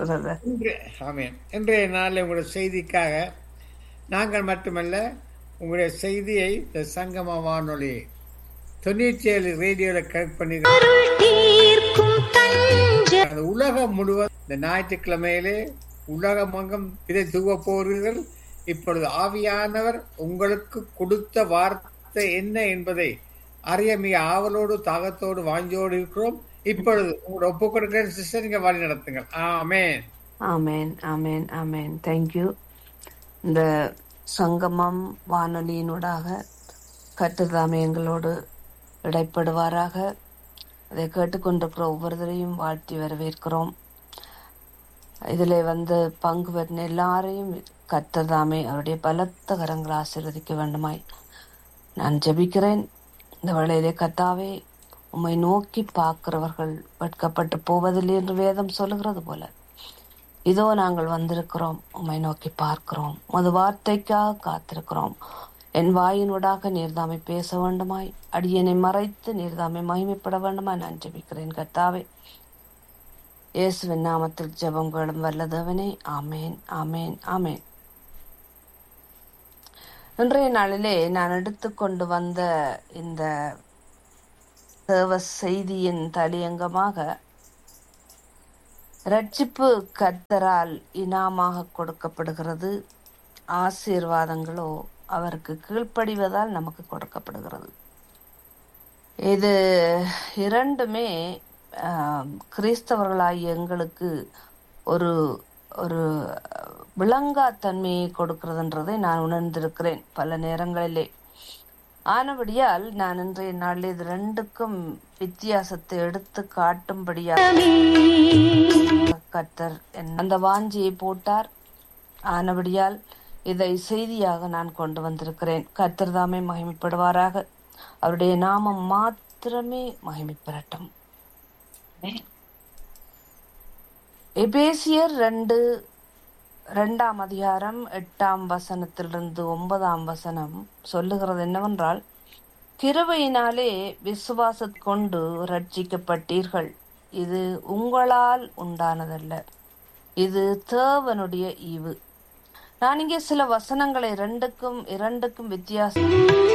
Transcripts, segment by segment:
brother இன்று- ஆமென் இன்றைய நாளில் உங்களுடைய செய்திக்காக நாங்கள் மட்டுமல்ல உங்களுடைய செய்தியை இந்த சங்கம வானொலி தொண்ணூற்றி ஏழு ரேடியோவில் கனெக்ட் பண்ணி அது உலகம் முழுவதும் இந்த ஞாயிற்றுக்கிழமையிலே உலகமங்கம் இதை தூவ போகிறீர்கள் இப்பொழுது ஆவியானவர் உங்களுக்கு கொடுத்த வார்த்தை என்ன என்பதை அறிய மிக ஆவலோடு தாகத்தோடு வாஞ்சோடு இருக்கிறோம் இப்பொழுது உங்களோட ஒப்பு கொடுக்கிற சிஸ்டர் நீங்க வழி நடத்துங்கள் ஆமென் ஆமேன் ஆமேன் ஆமேன் தேங்க்யூ இந்த சங்கமம் வானொலியினூடாக கட்டுதாமே எங்களோடு இடைப்படுவாராக அதை கேட்டுக்கொண்டிருக்கிற ஒவ்வொருத்தரையும் வாழ்த்தி வரவேற்கிறோம் இதில் வந்து பங்கு பெற்ற எல்லாரையும் கத்ததாமே அவருடைய பலத்த கரங்கள் ஆசீர்வதிக்க வேண்டுமாய் நான் ஜெபிக்கிறேன் இந்த வேளையிலே கத்தாவே உம்மை நோக்கி பார்க்கிறவர்கள் வெட்கப்பட்டு போவதில்லை என்று வேதம் சொல்லுகிறது போல இதோ நாங்கள் வந்திருக்கிறோம் உம்மை நோக்கி பார்க்கிறோம் உமது வார்த்தைக்காக காத்திருக்கிறோம் என் வாயினூடாக நீர்தாமை பேச வேண்டுமாய் அடியனை மறைத்து நீர்தாமை மகிமைப்பட வேண்டுமாய் நான் ஜெபிக்கிறேன் கர்த்தாவே இயேசுவின் நாமத்தில் ஜெபம் கேளும் வல்லதவனே ஆமேன் ஆமேன் ஆமேன் இன்றைய நாளிலே நான் எடுத்துக்கொண்டு வந்த இந்த தேவ செய்தியின் தலையங்கமாக ரட்சிப்பு கர்த்தரால் இனாமாக கொடுக்கப்படுகிறது ஆசீர்வாதங்களோ அவருக்கு கீழ்ப்படிவதால் நமக்கு கொடுக்கப்படுகிறது இது இரண்டுமே ஆம், கிறிஸ்தவர்களாகிய எங்களுக்கு ஒரு ஒரு விளங்காத்தன்மையை கொடுக்கிறதுன்றதை நான் உணர்ந்திருக்கிறேன் பல நேரங்களிலே ஆனபடியால் நான் இன்றைய நாளில் இது ரெண்டுக்கும் வித்தியாசத்தை எடுத்து காட்டும்படியாக கர்த்தர் என் அந்த வாஞ்சியை போட்டார் ஆனபடியால் இதை செய்தியாக நான் கொண்டு வந்திருக்கிறேன் கர்த்தர் தாமே மகிமைப்படுவாராக அவருடைய நாமம் மாத்திரமே மகிமைப்பெறட்டும் எபேசியர் ரெண்டு ரெண்டாம் அதிகாரம் எட்டாம் வசனத்திலிருந்து ஒன்பதாம் வசனம் சொல்லுகிறது என்னவென்றால் கிருபையினாலே விசுவாசத் கொண்டு ரட்சிக்கப்பட்டீர்கள் இது உங்களால் உண்டானதல்ல இது தேவனுடைய ஈவு நான் இங்கே சில வசனங்களை ரெண்டுக்கும் இரண்டுக்கும் வித்தியாசம்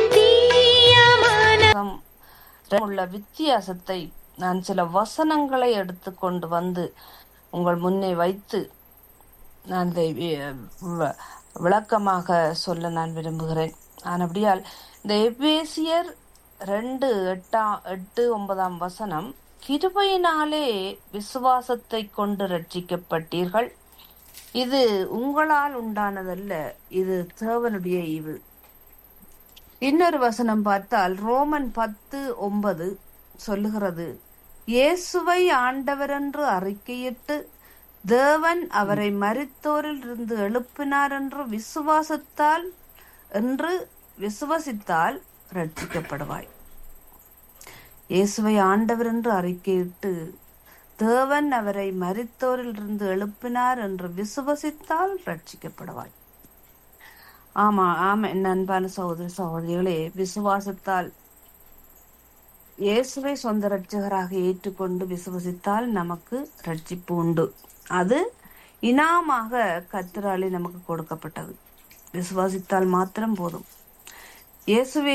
உள்ள வித்தியாசத்தை நான் சில வசனங்களை எடுத்துக்கொண்டு வந்து உங்கள் முன்னே வைத்து நான் இதை வி- வ- விளக்கமாக சொல்ல நான் விரும்புகிறேன் ஆனபடியால் இந்த எபேசியர் ரெண்டு எட்டாம் எட்டு ஒன்பதாம் வசனம் கிருபையினாலே விசுவாசத்தை கொண்டு ரட்சிக்கப்பட்டீர்கள் இது உங்களால் உண்டானதல்ல இது தேவனுடைய ஈவு இன்னொரு வசனம் பார்த்தால் ரோமன் பத்து ஒன்பது சொல்லுகிறது இயேசுவை ஆண்டவர் என்று அறிக்கையிட்டு தேவன் அவரை மரித்தோரில் இருந்து எழுப்பினார் என்று விசுவாசத்தால் என்று விசுவசித்தால் ரட்சிக்கப்படுவாய் இயேசுவை ஆண்டவர் என்று அறிக்கையிட்டு தேவன் அவரை மரித்தோரில் இருந்து எழுப்பினார் என்று விசுவசித்தால் ரட்சிக்கப்படுவாய் ஆமா ஆமா என் அன்பான சகோதர சகோதரிகளே விசுவாசத்தால் இயேசுவை சொந்த ரட்சகராக ஏற்றுக்கொண்டு விசுவசித்தால் நமக்கு ரட்சிப்பு உண்டு அது இனாமாக கத்திராலே நமக்கு கொடுக்கப்பட்டது விசுவாசித்தால் மாத்திரம் போதும் இயேசுவே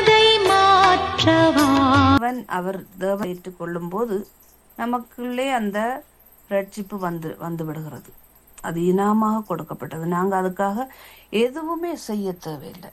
தேவன் அவர் தேவன் ஏற்றுக்கொள்ளும் போது நமக்குள்ளே அந்த ரட்சிப்பு வந்து வந்து விடுகிறது அது இனாமாக கொடுக்கப்பட்டது நாங்க அதுக்காக எதுவுமே செய்ய தேவையில்லை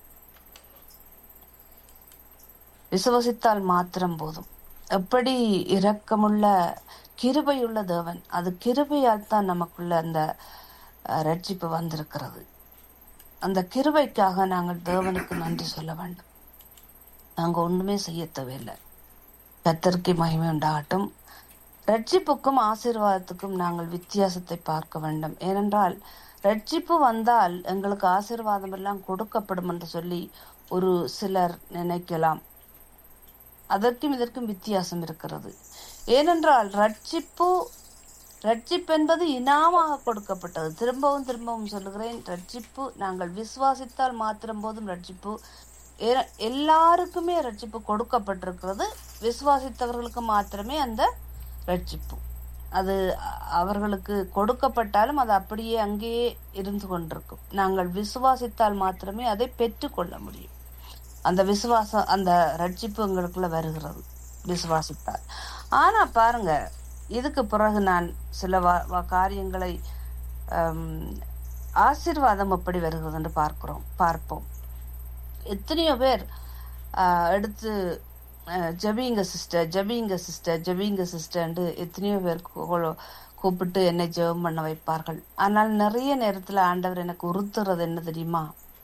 விசுவசித்தால் மாத்திரம் போதும் எப்படி இரக்கமுள்ள கிருபையுள்ள தேவன் அது கிருபையால் தான் நமக்குள்ள அந்த அஹ், ரட்சிப்பு வந்திருக்கிறது அந்த கிருபைக்காக நாங்கள் தேவனுக்கு நன்றி சொல்ல வேண்டும் நாங்க ஒண்ணுமே செய்ய தேவையில்லை கத்தருக்கு மகிமை உண்டாகட்டும் ரட்சிப்புக்கும் ஆசீர்வாதத்துக்கும் நாங்கள் வித்தியாசத்தை பார்க்க வேண்டும் ஏனென்றால் ரட்சிப்பு வந்தால் எங்களுக்கு ஆசீர்வாதம் எல்லாம் கொடுக்கப்படும் என்று சொல்லி ஒரு சிலர் நினைக்கலாம் அதற்கும் இதற்கும் வித்தியாசம் இருக்கிறது ஏனென்றால் ரட்சிப்பு ரட்சிப்பு என்பது இனாமாக கொடுக்கப்பட்டது திரும்பவும் திரும்பவும் சொல்லுகிறேன் ரட்சிப்பு நாங்கள் விசுவாசித்தால் மாத்திரம் போதும் ரட்சிப்பு ஏ- எல்லாருக்குமே ரட்சிப்பு கொடுக்கப்பட்டிருக்கிறது விசுவாசித்தவர்களுக்கு மாத்திரமே அந்த ரட்சிப்பு அது அ- அவர்களுக்கு கொடுக்கப்பட்டாலும் அது அப்படியே அங்கேயே இருந்து கொண்டிருக்கும் நாங்கள் விசுவாசித்தால் மாத்திரமே அதை பெற்றுக்கொள்ள முடியும் அந்த விசுவாசம் அந்த ரட்சிப்பு எங்களுக்குள்ள வருகிறது விசுவாசித்தால் ஆனா பாருங்க இதுக்கு பிறகு நான் சில வா- வா- காரியங்களை ஆம், ஆசீர்வாதம் எப்படி வருகிறது என்று பார்க்கிறோம் பார்ப்போம் எத்தனையோ பேர் ஆஹ், எடுத்து ஆஹ், ஜெபிங்க சிஸ்டர் ஜெபிங்க சிஸ்டர் ஜெபிங்க சிஸ்டர்ன்ட்டு எத்தனையோ பேர் கூ- கூப்பிட்டு என்னை ஜெபம் பண்ண வைப்பார்கள் ஆனால் நிறைய நேரத்துல ஆண்டவர் எனக்கு உறுத்துறது என்ன தெரியுமா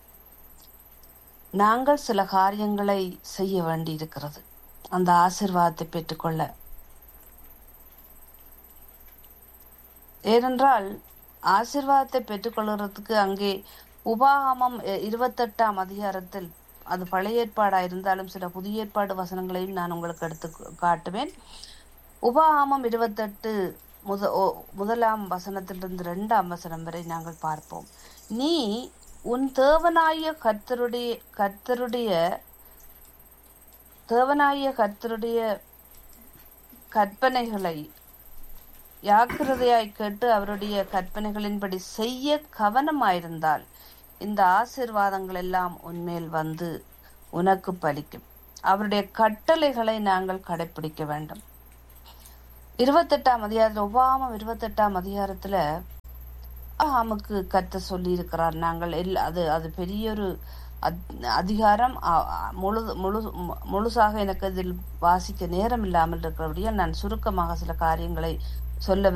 நாங்கள் சில காரியங்களை செய்ய வேண்டி இருக்கிறது அந்த ஆசீர்வாதத்தை பெற்றுக்கொள்ள ஏனென்றால் ஆசீர்வாதத்தை பெற்றுக்கொள்கிறதுக்கு அங்கே உபாகமம் எ- இருபத்தெட்டாம் அதிகாரத்தில் அது பழைய ஏற்பாடா இருந்தாலும் சில புதிய ஏற்பாடு வசனங்களையும் நான் உங்களுக்கு எடுத்து கு- காட்டுவேன் உபாகமம் இருபத்தெட்டு முத ஓ- முதலாம் வசனத்திலிருந்து இரண்டாம் வசனம் வரை நாங்கள் பார்ப்போம் நீ உன் தேவனாய கர்த்தருடைய கர்த்தருடைய தேவனாய கர்த்தருடைய கற்பனைகளை ஜாக்கிரதையாய் கேட்டு அவருடைய கற்பனைகளின்படி செய்ய கவனமாயிருந்தால் இந்த ஆசீர்வாதங்கள் எல்லாம் உன்மேல் வந்து உனக்கு பலிக்கும் அவருடைய கட்டளைகளை நாங்கள் கடைப்பிடிக்க வேண்டும் இருபத்தெட்டாம் அதிகாரத்துல உபாமம் இருபத்தெட்டாம் அதிகாரத்துல ஆமுக்கு கத்த சொல்லி இருக்கிறார் நாங்கள் எல்லா அது அது பெரிய ஒரு அத்- அதிகாரம் அ- அ- முழு முழு மு- முழுசாக எனக்கு இதில் வாசிக்க நேரம் இல்லாமல் இருக்கிறபடியால் நான் சுருக்கமாக சில காரியங்களை சொல்ல